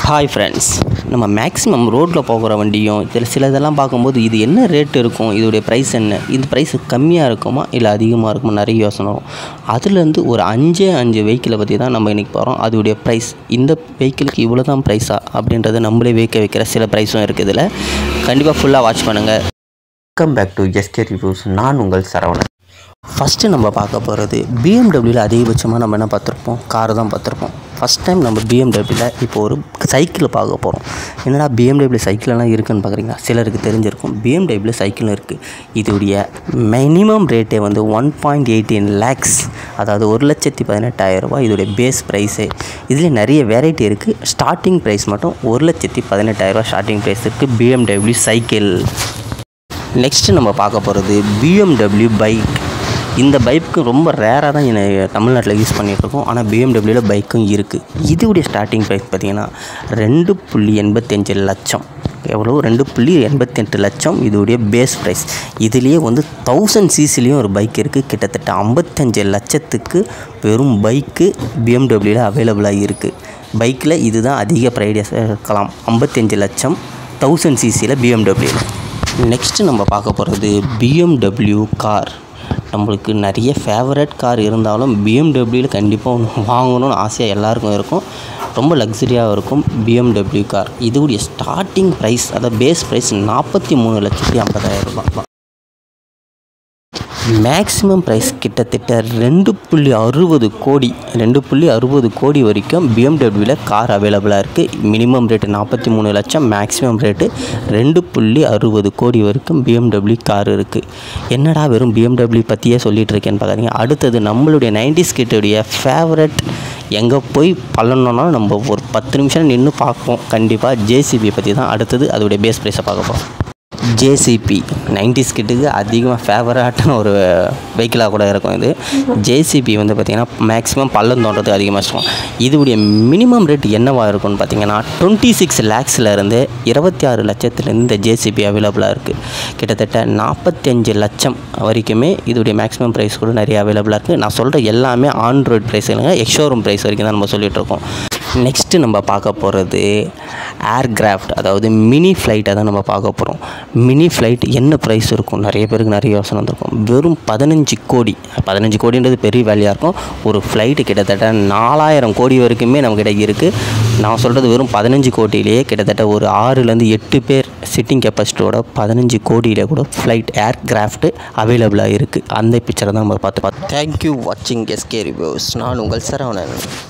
hi friends நம்ம maximum ரோட்டில் போகிற வண்டியும் இதில் சில இதெல்லாம் பார்க்கும்போது இது என்ன ரேட் இருக்கும் இதோடைய ப்ரைஸ் என்ன இது ப்ரைஸ் கம்மியாக இருக்குமா இல்லை அதிகமாக இருக்குமா நிறைய யோசனை வரும் அதுலேருந்து ஒரு அஞ்சே அஞ்சு வெஹிக்கிளை பற்றி தான் நம்ம இன்றைக்கி போகிறோம் அதோடைய ப்ரைஸ் இந்த வெஹிக்கிளுக்கு இவ்வளோ தான் ப்ரைஸா அப்படின்றத நம்மளே வைக்க வைக்கிற சில ப்ரைஸும் இருக்குது இதில் கண்டிப்பாக ஃபுல்லாக வாட்ச் பண்ணுங்கள் welcome back to SK reviews நான் உங்கள் சரவணன் ஃபஸ்ட்டு நம்ம பார்க்க போகிறது பிஎம்டபிள்யூவில் அதிகபட்சமாக நம்ம என்ன பார்த்துருப்போம் கார் தான் பார்த்துருப்போம் ஃபஸ்ட் டைம் நம்ம பிஎம்டபிள்யூவில் இப்போ ஒரு சைக்கிள் பார்க்க போகிறோம் என்னடா பிஎம்டபிள்யூ சைக்கிளெல்லாம் இருக்குன்னு பார்க்குறீங்களா சிலருக்கு தெரிஞ்சிருக்கும் பிஎம்டபிள்யூ சைக்கிளும் இருக்குது இதோடைய மினிமம் ரேட்டே வந்து ஒன் பாயிண்ட் எயிட்டீன் லேக்ஸ் அதாவது ஒரு லட்சத்தி பதினெட்டாயிரம் ரூபாய் இதோடைய பேஸ் ப்ரைஸே இதில் நிறைய வெரைட்டி இருக்குது ஸ்டார்டிங் ப்ரைஸ் மட்டும் ஒரு லட்சத்தி பதினெட்டாயிரரூபா ஸ்டார்டிங் ப்ரைஸ் இருக்குது பிஎம்டபிள்யூ சைக்கிள் நெக்ஸ்ட்டு நம்ம பார்க்க போகிறது பிஎம்டபிள்யூ பைக் இந்த பைக்கு ரொம்ப ரேராக தான் என்ன தமிழ்நாட்டில் யூஸ் பண்ணிகிட்ருக்கோம் ஆனால் பிஎம்டபிள்யூவில் பைக்கும் இருக்குது இதோடைய ஸ்டார்டிங் ப்ரைஸ் பார்த்திங்கன்னா ரெண்டு புள்ளி எண்பத்தஞ்சு லட்சம் எவ்வளோ ரெண்டு புள்ளி எண்பத்தெட்டு லட்சம் இதோடைய பேஸ் ப்ரைஸ் இதுலேயே வந்து தௌசண்ட் சிசிலையும் ஒரு பைக் இருக்குது கிட்டத்தட்ட ஐம்பத்தஞ்சு லட்சத்துக்கு வெறும் பைக்கு பிஎம்டபிள்யூவில் அவைலபிளாக இருக்குது பைக்கில் இதுதான் அதிக ப்ரைடஸ் இருக்கலாம் ஐம்பத்தஞ்சு லட்சம் தௌசண்ட் சிசியில் பிஎம்டபிள்யூவில் நெக்ஸ்ட்டு நம்ம பார்க்க போகிறது பிஎம்டபிள்யூ கார் நம்மளுக்கு நிறைய ஃபேவரட் கார் இருந்தாலும் பிஎம்டபிள்யூவில் கண்டிப்பாக ஒன்று வாங்கணும்னு ஆசையாக எல்லாருக்கும் இருக்கும் ரொம்ப லக்ஸரியாக இருக்கும் பிஎம்டபிள்யூ கார் இதோடைய ஸ்டார்டிங் ப்ரைஸ் அதாவது பேஸ் ப்ரைஸ் நாற்பத்தி மூணு லட்சத்தி ஐம்பதாயிரம் ரூபாய் மேக்ஸிமம் ப்ரைஸ் கிட்டத்தட்ட ரெண்டு புள்ளி அறுபது கோடி ரெண்டு புள்ளி அறுபது கோடி வரைக்கும் பிஎம்டபிள்யூவில் கார் அவைலபிளாக இருக்குது மினிமம் ரேட்டு நாற்பத்தி மூணு லட்சம் மேக்ஸிமம் ரேட்டு ரெண்டு புள்ளி அறுபது கோடி வரைக்கும் பிஎம்டபிள்யூ கார் இருக்குது என்னடா வெறும் பிஎம்டபிள்யூ பற்றியே சொல்லிகிட்டு இருக்கேன்னு பார்க்குறீங்க அடுத்தது நம்மளுடைய நைன்டிஸ் கிட்டுடைய ஃபேவரட் எங்கே போய் பல்லணுன்னா நம்ம ஒரு பத்து நிமிஷம் நின்று பார்ப்போம் கண்டிப்பாக ஜேசிபி பற்றி தான் அடுத்தது அதோடைய பேஸ் ப்ரைஸை பார்க்க போகிறோம் ஜேசிபி நைன்டிஸ் கிட்டுக்கு அதிகமாக ஃபேவரட்டான ஒரு வெஹிக்கிளாக கூட இருக்கும் இது ஜேசிபி வந்து பார்த்திங்கன்னா மேக்ஸிமம் பள்ளம் தோன்றதுக்கு அதிகமாக இருக்கும் இதோடைய மினிமம் ரேட் என்னவாக இருக்கும்னு பார்த்தீங்கன்னா டுவெண்ட்டி சிக்ஸ் லேக்ஸ்லேருந்து இருபத்தி ஆறு லட்சத்துலேருந்து இந்த ஜேசிபி அவைலபிளாக இருக்குது கிட்டத்தட்ட நாற்பத்தஞ்சு லட்சம் வரைக்குமே இதோடைய மேக்ஸிமம் ப்ரைஸ் கூட நிறைய அவைலபிளாக இருக்குது நான் சொல்கிற எல்லாமே ஆண்ட்ராய்ட் ப்ரைஸ் இல்லைங்க எக்ஷோரூம் ப்ரைஸ் வரைக்கும் தான் நம்ம சொல்லிகிட்டு இருக்கோம் நெக்ஸ்ட்டு நம்ம பார்க்க போகிறது ஏர்கிராஃப்ட் அதாவது மினி ஃப்ளைட்டை தான் நம்ம பார்க்க போகிறோம் மினி ஃப்ளைட் என்ன ப்ரைஸ் இருக்கும் நிறைய பேருக்கு நிறைய யோசனை வந்திருக்கும் வெறும் பதினஞ்சு கோடி பதினஞ்சு கோடின்றது பெரிய வேலையாக இருக்கும் ஒரு ஃப்ளைட்டு கிட்டத்தட்ட நாலாயிரம் கோடி வரைக்குமே நம்மக்கிட்ட இருக்குது நான் சொல்கிறது வெறும் பதினஞ்சு கோடியிலேயே கிட்டத்தட்ட ஒரு ஆறுலேருந்து எட்டு பேர் சிட்டிங் கெப்பாசிட்டியோட பதினஞ்சு கோடியிலே கூட ஃப்ளைட் ஏர்கிராஃப்ட்டு அவைலபிளாக இருக்குது அந்த பிக்சரை தான் நம்ம பார்த்து பார்த்து தேங்க்யூ வாட்சிங் எஸ்கே ரிவ்யூஸ் நான் உங்கள் சரவணன்